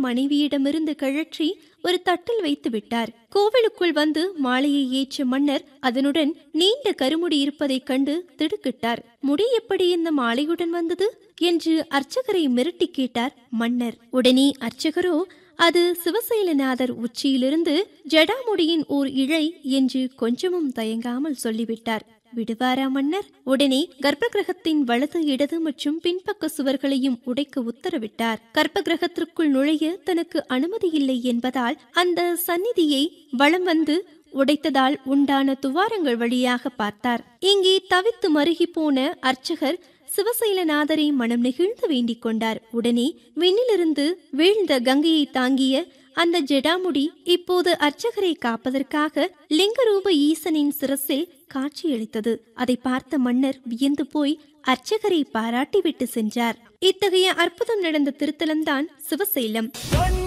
மனைவியிடமிருந்து கழற்றி ஒரு தட்டில் வைத்து விட்டார் கோவிலுக்குள் வந்து மாலையை ஏற்ற மன்னர் அதனுடன் நீண்ட கருமுடி இருப்பதைக் கண்டு திடுக்கிட்டார் முடி எப்படி இந்த மாலையுடன் வந்தது என்று அர்ச்சகரை மிரட்டி கேட்டார் மன்னர் உடனே அர்ச்சகரோ அது சிவசைலநாதர் உச்சியிலிருந்து ஜடாமுடியின் ஓர் இழை என்று கொஞ்சமும் தயங்காமல் சொல்லிவிட்டார் விடுவாரா மன்னர் உடனே கர்ப்ப கிரகத்தின் வலது இடது மற்றும் பின்பக்க சுவர்களையும் உடைக்க உத்தரவிட்டார் கர்ப்ப கிரகத்திற்குள் நுழைய தனக்கு அனுமதி இல்லை என்பதால் அந்த சந்நிதியை வலம் வந்து உடைத்ததால் உண்டான துவாரங்கள் வழியாக பார்த்தார் இங்கே தவித்து மருகி போன அர்ச்சகர் சிவசைலநாதரை மனம் நெகிழ்ந்து வேண்டிக் கொண்டார் உடனே விண்ணிலிருந்து வீழ்ந்த கங்கையை தாங்கிய அந்த ஜெடாமுடி இப்போது அர்ச்சகரை காப்பதற்காக லிங்கரூப ஈசனின் சிரசில் காட்சியளித்தது அதை பார்த்த மன்னர் வியந்து போய் அர்ச்சகரை பாராட்டிவிட்டு சென்றார் இத்தகைய அற்புதம் நடந்த திருத்தலம்தான் சிவசைலம் பொன்